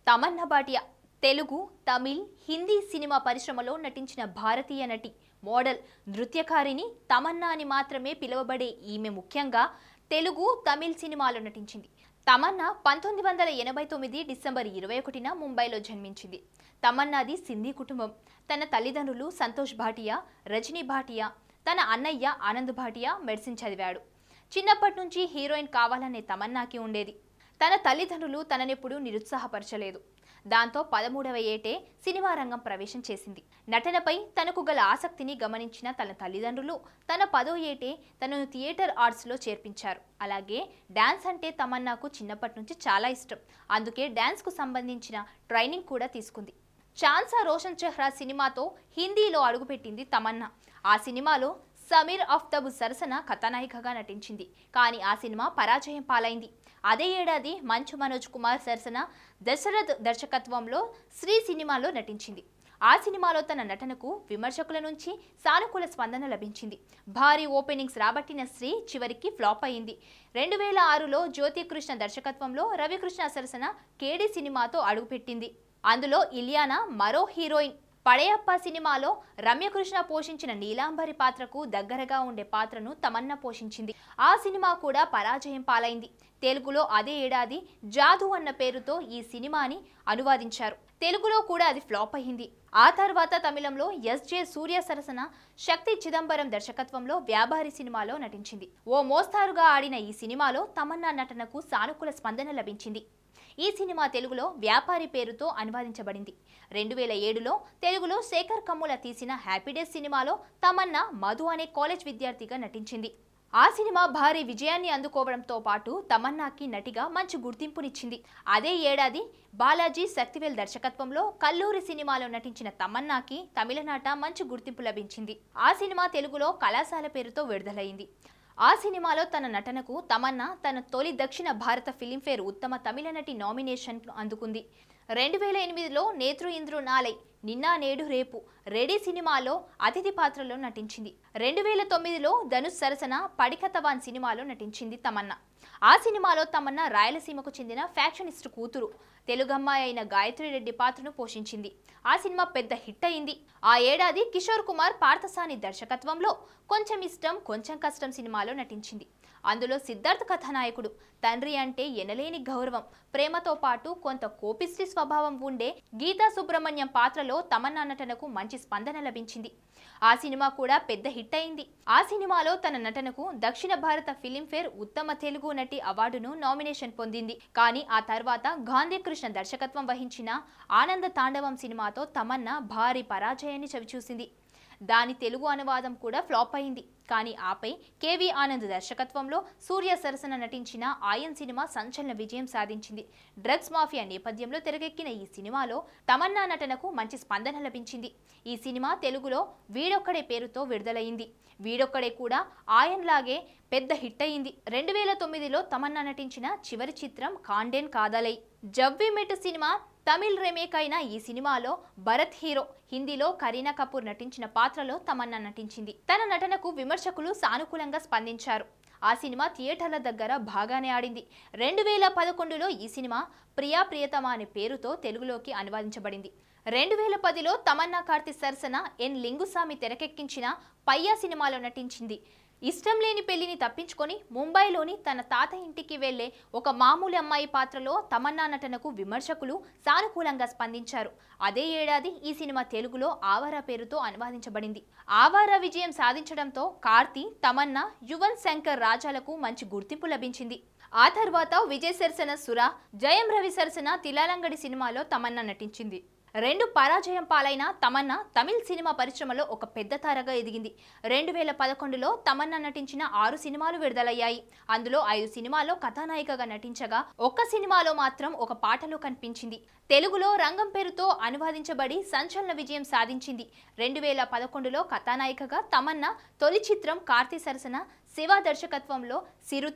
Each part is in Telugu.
తమన్నా భాటియా తెలుగు తమిళ్ హిందీ సినిమా పరిశ్రమలో నటించిన భారతీయ నటి మోడల్ నృత్యకారిణి తమన్నా అని మాత్రమే పిలువబడే ఈమె ముఖ్యంగా తెలుగు తమిళ్ సినిమాలో నటించింది తమన్నా పంతొమ్మిది వందల ఎనభై తొమ్మిది డిసెంబర్ ఇరవై ఒకటిన ముంబైలో జన్మించింది తమన్నాది సింధీ కుటుంబం తన తల్లిదండ్రులు సంతోష్ భాటియా రజనీ భాటియా తన అన్నయ్య ఆనంద్ భాటియా మెడిసిన్ చదివాడు చిన్నప్పటి నుంచి హీరోయిన్ కావాలనే తమన్నాకి ఉండేది తన తల్లిదండ్రులు తననెప్పుడు నిరుత్సాహపరచలేదు దాంతో పదమూడవ ఏటే సినిమా రంగం ప్రవేశం చేసింది నటనపై తనకు గల ఆసక్తిని గమనించిన తన తల్లిదండ్రులు తన పదో ఏటే తనను థియేటర్ ఆర్ట్స్లో చేర్పించారు అలాగే డాన్స్ అంటే తమన్నాకు చిన్నప్పటి నుంచి చాలా ఇష్టం అందుకే డాన్స్కు సంబంధించిన ట్రైనింగ్ కూడా తీసుకుంది ఛాన్సా రోషన్ చెహ్రా సినిమాతో హిందీలో అడుగుపెట్టింది తమన్నా ఆ సినిమాలో సమీర్ అఫ్తబు సరసన కథానాయికగా నటించింది కానీ ఆ సినిమా పరాజయం పాలైంది అదే ఏడాది మంచు మనోజ్ కుమార్ సరసన దశరథ్ దర్శకత్వంలో శ్రీ సినిమాలో నటించింది ఆ సినిమాలో తన నటనకు విమర్శకుల నుంచి సానుకూల స్పందన లభించింది భారీ ఓపెనింగ్స్ రాబట్టిన శ్రీ చివరికి ఫ్లాప్ అయింది రెండు వేల ఆరులో జ్యోతికృష్ణ దర్శకత్వంలో రవికృష్ణ సరసన కేడి సినిమాతో అడుగుపెట్టింది అందులో ఇలియానా మరో హీరోయిన్ పడయప్ప సినిమాలో రమ్యకృష్ణ పోషించిన నీలాంబరి పాత్రకు దగ్గరగా ఉండే పాత్రను తమన్నా పోషించింది ఆ సినిమా కూడా పరాజయం పాలైంది తెలుగులో అదే ఏడాది జాదు అన్న పేరుతో ఈ సినిమాని అనువాదించారు తెలుగులో కూడా అది ఫ్లాప్ అయింది ఆ తర్వాత తమిళంలో ఎస్జే సూర్య సరసన శక్తి చిదంబరం దర్శకత్వంలో వ్యాపారి సినిమాలో నటించింది ఓ మోస్తారుగా ఆడిన ఈ సినిమాలో తమన్నా నటనకు సానుకూల స్పందన లభించింది ఈ సినిమా తెలుగులో వ్యాపారి పేరుతో అనువాదించబడింది రెండు వేల ఏడులో తెలుగులో శేఖర్ కమ్ముల తీసిన హ్యాపీ డేస్ సినిమాలో తమన్నా మధు అనే కాలేజ్ విద్యార్థిగా నటించింది ఆ సినిమా భారీ విజయాన్ని అందుకోవడంతో పాటు తమన్నాకి నటిగా మంచి గుర్తింపునిచ్చింది అదే ఏడాది బాలాజీ శక్తివేల్ దర్శకత్వంలో కల్లూరి సినిమాలో నటించిన తమన్నాకి తమిళనాట మంచి గుర్తింపు లభించింది ఆ సినిమా తెలుగులో కళాశాల పేరుతో విడుదలైంది ఆ సినిమాలో తన నటనకు తమన్నా తన తొలి దక్షిణ భారత ఫిలింఫేర్ ఉత్తమ తమిళ నటి నామినేషన్ అందుకుంది రెండు వేల ఎనిమిదిలో నేత్రు ఇంద్రు నాలై నిన్న నేడు రేపు రెడీ సినిమాలో అతిథి పాత్రలో నటించింది రెండు వేల తొమ్మిదిలో ధనుష్ సరసన పడికతవాన్ సినిమాలో నటించింది తమన్నా ఆ సినిమాలో తమన్నా రాయలసీమకు చెందిన ఫ్యాక్షనిస్ట్ కూతురు తెలుగమ్మాయి అయిన గాయత్రి రెడ్డి పాత్రను పోషించింది ఆ సినిమా పెద్ద హిట్ అయింది ఆ ఏడాది కిషోర్ కుమార్ పార్థసాని దర్శకత్వంలో కొంచెం ఇష్టం కొంచెం కష్టం సినిమాలో నటించింది అందులో సిద్ధార్థ్ కథానాయకుడు తండ్రి అంటే ఎనలేని గౌరవం ప్రేమతో పాటు కొంత కోపిస్టి స్వభావం ఉండే గీతా సుబ్రహ్మణ్యం పాత్రలో తమన్నా నటనకు మంచి స్పందన లభించింది ఆ సినిమా కూడా పెద్ద హిట్ అయింది ఆ సినిమాలో తన నటనకు దక్షిణ భారత ఫిలింఫేర్ ఉత్తమ తెలుగు నటి అవార్డును నామినేషన్ పొందింది కానీ ఆ తర్వాత గాంధీ కృష్ణ దర్శకత్వం వహించిన ఆనంద తాండవం సినిమాతో తమన్నా భారీ పరాజయాన్ని చవిచూసింది దాని తెలుగు అనువాదం కూడా ఫ్లాప్ అయింది కానీ ఆపై కేవీ ఆనంద్ దర్శకత్వంలో సూర్య సరసన నటించిన ఆయన్ సినిమా సంచలన విజయం సాధించింది డ్రగ్స్ మాఫియా నేపథ్యంలో తెరకెక్కిన ఈ సినిమాలో తమన్నా నటనకు మంచి స్పందన లభించింది ఈ సినిమా తెలుగులో వీడొక్కడే పేరుతో విడుదలైంది వీడొక్కడే కూడా ఆయన్ లాగే పెద్ద హిట్ అయింది రెండు వేల తొమ్మిదిలో తమన్నా నటించిన చివరి చిత్రం Kanden Kadhalai Jab we met cinema Tamil remake అయిన ఈ సినిమాలో భరత్ హీరో హిందీలో కరీనా కపూర్ నటించిన పాత్రలో తమన్నా నటించింది తన నటనకు విమర్శకులు సానుకూలంగా స్పందించారు ఆ సినిమా థియేటర్ల దగ్గర బాగానే ఆడింది రెండు వేల పదకొండులో ఈ సినిమా ప్రియా ప్రియతమ అనే పేరుతో తెలుగులోకి అనువాదించబడింది రెండు వేల పదిలో తమన్నా కార్తి సరసన ఎన్ లింగుస్వామి తెరకెక్కించిన పయ్యా సినిమాలో నటించింది ఇష్టం లేని పెళ్లిని తప్పించుకొని ముంబైలోని తన తాత ఇంటికి వెళ్లే ఒక మామూలు అమ్మాయి పాత్రలో తమన్నా నటనకు విమర్శకులు సానుకూలంగా స్పందించారు అదే ఏడాది ఈ సినిమా తెలుగులో ఆవారా పేరుతో అనువాదించబడింది ఆవారా విజయం సాధించడంతో కార్తీ తమన్నా యువన్ శంకర్ రాజాలకు మంచి గుర్తింపు లభించింది ఆ తర్వాత విజయ్ సరసన సుర జయం రవి సరసన తిలాలంగడి సినిమాలో తమన్నా నటించింది రెండు పరాజయం పాలైన తమన్నా తమిళ్ సినిమా పరిశ్రమలో ఒక పెద్ద తారగా ఎదిగింది రెండు వేల పదకొండులో తమన్నా నటించిన ఆరు సినిమాలు విడుదలయ్యాయి అందులో ఐదు సినిమాల్లో కథానాయికగా నటించగా ఒక్క సినిమాలో మాత్రం ఒక పాటలో కనిపించింది తెలుగులో రంగం పేరుతో అనువాదించబడి సంచలన విజయం సాధించింది రెండు వేల పదకొండులో కథానాయికగా తమన్నా తొలి చిత్రం కార్తీ సరసన శివ దర్శకత్వంలో సిరుతై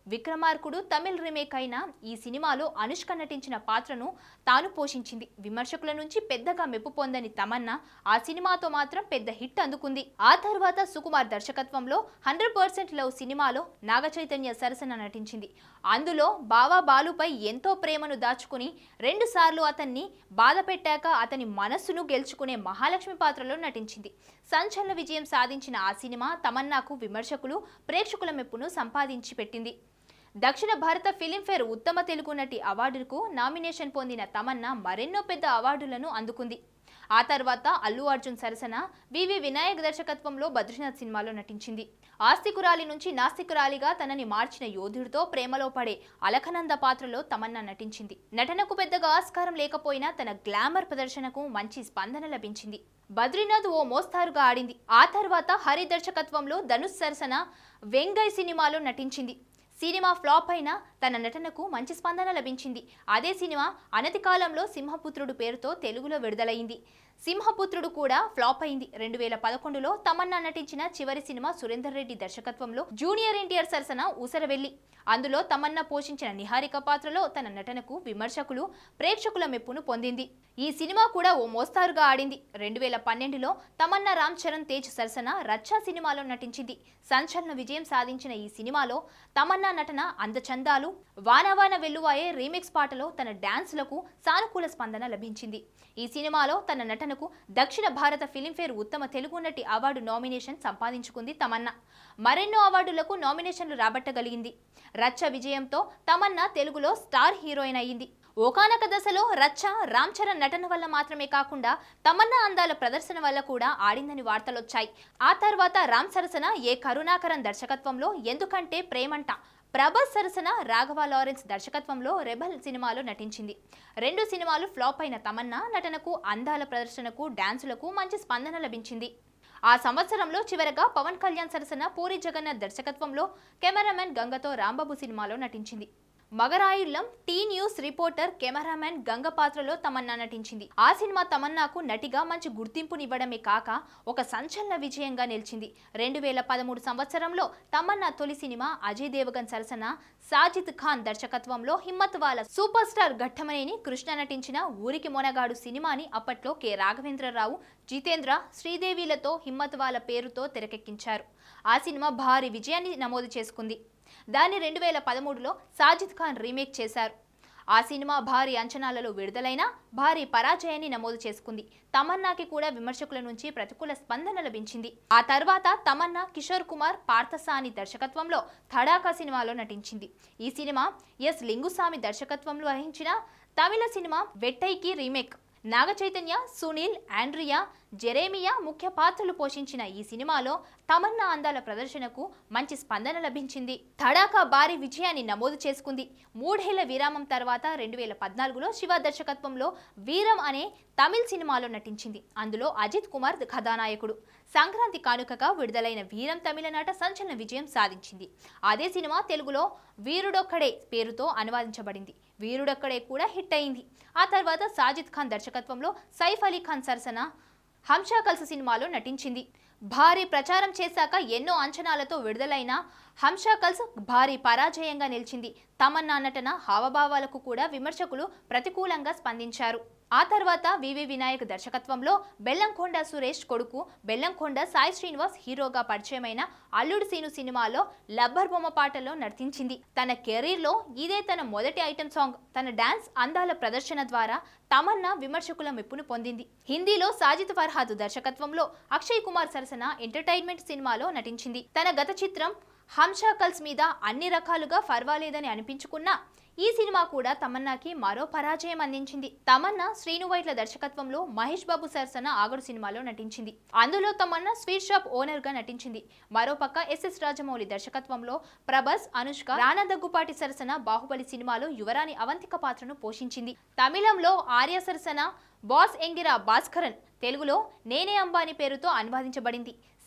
విక్రమార్కుడు తమిళ్ రీమేక్ అయిన ఈ సినిమాలో అనుష్క నటించిన పాత్రను తాను పోషించింది విమర్శకుల నుంచి పెద్దగా మెప్పు పొందని తమన్నా ఆ సినిమాతో మాత్రం పెద్ద హిట్ అందుకుంది ఆ తర్వాత సుకుమార్ దర్శకత్వంలో హండ్రెడ్ పర్సెంట్ లవ్ సినిమాలో నాగ చైతన్య సరసన నటించింది అందులో బావా బాలుపై ఎంతో ప్రేమను దాచుకుని రెండు సార్లు అతన్ని బాధ పెట్టాక అతని మనస్సును గెలుచుకునే మహాలక్ష్మి పాత్రలో నటించింది సంచలన విజయం సాధించిన ఆ సినిమా తమన్నాకు విమర్శకులు ప్రేక్షకుల మెప్పును సంపాదించి పెట్టింది దక్షిణ భారత ఫిలింఫేర్ ఉత్తమ తెలుగు నటి అవార్డుకు నామినేషన్ పొందిన తమన్నా మరెన్నో పెద్ద అవార్డులను అందుకుంది ఆ తర్వాత అల్లు అర్జున్ సరసన వివి వినాయక్ దర్శకత్వంలో బద్రీనాథ్ సినిమాలో నటించింది ఆస్తికురాలి నుంచి నాస్తికురాలిగా తనని మార్చిన యోధుడితో ప్రేమలో పడే అలకనంద పాత్రలో తమన్నా నటించింది నటనకు పెద్దగా ఆస్కారం లేకపోయినా తన గ్లామర్ ప్రదర్శనకు మంచి స్పందన లభించింది బద్రీనాథ్ ఓ మోస్తారుగా ఆడింది ఆ తర్వాత హరి దర్శకత్వంలో ధనుష్ సరసన వెంగై సినిమాలో నటించింది సినిమా ఫ్లాప్ అయినా తన నటనకు మంచి స్పందన లభించింది అదే సినిమా అనతి కాలంలో సింహపుత్రుడు పేరుతో తెలుగులో విడుదలైంది సింహపుత్రుడు కూడా ఫ్లాప్ అయింది రెండు వేల పదకొండులో తమన్నా నటించిన చివరి సినిమా సురేందర్ రెడ్డి దర్శకత్వంలో జూనియర్ ఎన్టీఆర్ సరసన ఊసరవెల్లి అందులో తమన్నా పోషించిన నిహారిక పాత్రలో తన నటనకు విమర్శకులు ప్రేక్షకుల మెప్పును పొందింది ఈ సినిమా కూడా ఓ మోస్తారుగా ఆడింది రెండు వేల పన్నెండులో తమన్నా రామ్ చరణ్ తేజ్ సరసన రచ్చా సినిమాలో నటించింది సంచలన విజయం సాధించిన ఈ సినిమాలో తమన్నా నటన అందచందాలు వానవాన వెల్లువాయే రీమిక్స్ పాటలో తన డాన్స్లకు సానుకూల స్పందన లభించింది ఈ సినిమాలో తన నటనకు దక్షిణ భారత ఫిలింఫేర్ ఉత్తమ తెలుగు నటి అవార్డు నామినేషన్ సంపాదించుకుంది తమన్నా మరెన్నో అవార్డులకు నామినేషన్లు రాబట్టగలిగింది రచ్చ విజయంతో తమన్నా తెలుగులో స్టార్ హీరోయిన్ అయ్యింది ఓకానక దశలో రచ్చ రామ్ చరణ్ నటన వల్ల మాత్రమే కాకుండా తమన్నా అందాల ప్రదర్శన వల్ల కూడా ఆడిందని వార్తలొచ్చాయి ఆ తర్వాత రామ్ సరసన ఏ కరుణాకరన్ దర్శకత్వంలో ఎందుకంటే ప్రేమంట ప్రభాస్ సరసన రాఘవ లారెన్స్ దర్శకత్వంలో రెబల్ సినిమాలో నటించింది రెండు సినిమాలు ఫ్లాప్ అయిన తమన్నా నటనకు అందాల ప్రదర్శనకు డాన్సులకు మంచి స్పందన లభించింది ఆ సంవత్సరంలో చివరగా పవన్ కళ్యాణ్ సరసన పూరి జగన్నాథ్ దర్శకత్వంలో కెమెరామెన్ గంగతో రాంబాబు సినిమాలో నటించింది మగరాయుల్లం T news reporter cameraman Ganga పాత్రలో తమన్నా నటించింది ఆ సినిమా తమన్నాకు నటిగా మంచి గుర్తింపునివ్వడమే కాక ఒక సంచలన విజయంగా నిలిచింది రెండు వేల పదమూడు సంవత్సరంలో తమన్నా తొలి సినిమా అజయ్ దేవగన్ సరసన సాజిద్ ఖాన్ దర్శకత్వంలో హిమ్మత్ వాల సూపర్ స్టార్ ఘట్టమనేని కృష్ణ నటించిన ఊరికి మొనగాడు సినిమాని అప్పట్లో కె రాఘవేంద్రరావు జితేంద్ర శ్రీదేవిలతో హిమ్మత్ వాల పేరుతో తెరకెక్కించారు ఆ సినిమా భారీ విజయాన్ని నమోదు చేసుకుంది దాన్ని రెండు వేల పదమూడులో సాజిద్ ఖాన్ రీమేక్ చేశారు ఆ సినిమా భారీ అంచనాలలో విడుదలైన భారీ పరాజయాన్ని నమోదు చేసుకుంది తమన్నాకి కూడా విమర్శకుల నుంచి ప్రతికూల స్పందన లభించింది ఆ తర్వాత తమన్నా కిషోర్ కుమార్ పార్థసాని దర్శకత్వంలో థడాకా సినిమాలో నటించింది ఈ సినిమా ఎస్ లింగుస్వామి దర్శకత్వంలో వహించిన తమిళ సినిమా వెట్టైకి రీమేక్ నాగ చైతన్య సునీల్ ఆండ్రియా జెరేమియా ముఖ్య పాత్రలు పోషించిన ఈ సినిమాలో తమన్నా అందాల ప్రదర్శనకు మంచి స్పందన లభించింది తడాకా భారీ విజయాన్ని నమోదు చేసుకుంది మూడేళ్ల విరామం తర్వాత రెండు వేల పద్నాలుగులో శివ దర్శకత్వంలో వీరం అనే తమిళ్ సినిమాలో నటించింది అందులో అజిత్ కుమార్ కథానాయకుడు సంక్రాంతి కానుకగా విడుదలైన వీరం తమిళనాట సంచలన విజయం సాధించింది అదే సినిమా తెలుగులో వీరుడొక్కడే పేరుతో అనువాదించబడింది వీరుడొక్కడే కూడా హిట్ అయింది ఆ తర్వాత సాజిద్ ఖాన్ దర్శకత్వంలో సైఫ్ అలీ ఖాన్ సరసన హంషా కల్స్ సినిమాలో నటించింది భారీ ప్రచారం చేశాక ఎన్నో అంచనాలతో విడుదలైన హంషా కల్స్ భారీ పరాజయంగా నిలిచింది తమన్నా నటన హావభావాలకు కూడా విమర్శకులు ప్రతికూలంగా స్పందించారు ఆ తర్వాత వివి వినాయక్ దర్శకత్వంలో బెల్లంకొండ సురేష్ కొడుకు బెల్లంకొండ సాయి శ్రీనివాస్ హీరోగా పరిచయమైన అల్లుడు సీను సినిమాలో లబ్బర్ బొమ్మ పాటలో నర్తించింది తన కెరీర్లో ఇదే తన మొదటి ఐటెం సాంగ్ తన డాన్స్ అందాల ప్రదర్శన ద్వారా తమన్నా విమర్శకుల మెప్పును పొందింది హిందీలో సాజిద్ ఫర్హాద్ దర్శకత్వంలో అక్షయ్ కుమార్ సరసన ఎంటర్టైన్మెంట్ సినిమాలో నటించింది తన గత చిత్రం హంషా కల్స్ మీద అన్ని రకాలుగా ఫర్వాలేదని అనిపించుకున్నా ఈ సినిమా కూడా తమన్నాకి మరో పరాజయం అందించింది తమన్నా శ్రీను వైట్ల దర్శకత్వంలో మహేష్ బాబు సరసన ఆగడు సినిమాలో నటించింది అందులో తమన్నా స్వీట్ షాప్ ఓనర్ గా నటించింది మరోపక్క ఎస్ఎస్ రాజమౌళి దర్శకత్వంలో ప్రభాస్ అనుష్క రానా దగ్గుపాటి సరసన బాహుబలి సినిమాలో యువరాణి అవంతిక పాత్రను పోషించింది తమిళంలో ఆర్య సరసన బాస్ ఎంగిరా భాస్కరన్ తెలుగులో నేనే అంబానీ పేరుతో అనువాదించబడింది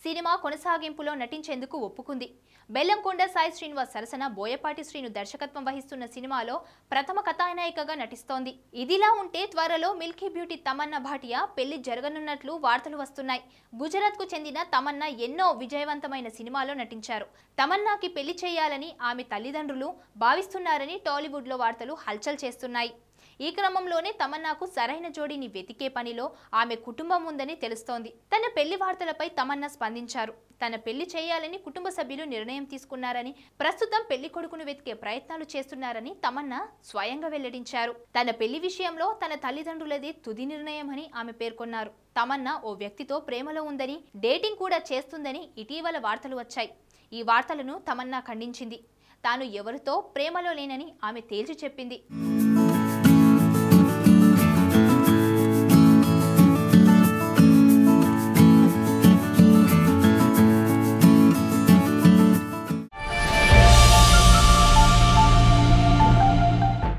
సినిమా కొనసాగింపులో నటించేందుకు ఒప్పుకుంది బెల్లంకొండ సాయి శ్రీనివాస్ సరసన బోయపాటి శ్రీను దర్శకత్వం వహిస్తున్న సినిమాలో ప్రథమ కథానాయికగా నటిస్తోంది ఇదిలా ఉంటే త్వరలో మిల్కీ బ్యూటీ తమన్నా భాటియా పెళ్లి జరగనున్నట్లు వార్తలు వస్తున్నాయి గుజరాత్ కు చెందిన తమన్నా ఎన్నో విజయవంతమైన సినిమాలో నటించారు తమన్నాకి పెళ్లి చేయాలని ఆమె తల్లిదండ్రులు భావిస్తున్నారని టాలీవుడ్ లో వార్తలు హల్చల్ చేస్తున్నాయి ఈ క్రమంలోనే తమన్నాకు సరైన జోడీని వెతికే పనిలో ఆమె కుటుంబం ఉందని తెలుస్తోంది తన పెళ్లి వార్తలపై తమన్నా స్పందించారు తన పెళ్లి చేయాలని కుటుంబ సభ్యులు నిర్ణయం తీసుకున్నారని ప్రస్తుతం పెళ్లి కొడుకును వెతికే ప్రయత్నాలు చేస్తున్నారని తమన్నా స్వయంగా వెల్లడించారు తన పెళ్లి విషయంలో తన తల్లిదండ్రులదే తుది నిర్ణయమని ఆమె పేర్కొన్నారు తమన్నా ఓ వ్యక్తితో ప్రేమలో ఉందని డేటింగ్ కూడా చేస్తుందని ఇటీవల వార్తలు వచ్చాయి ఈ వార్తలను తమన్నా ఖండించింది తాను ఎవరితో ప్రేమలో లేనని ఆమె తేల్చి చెప్పింది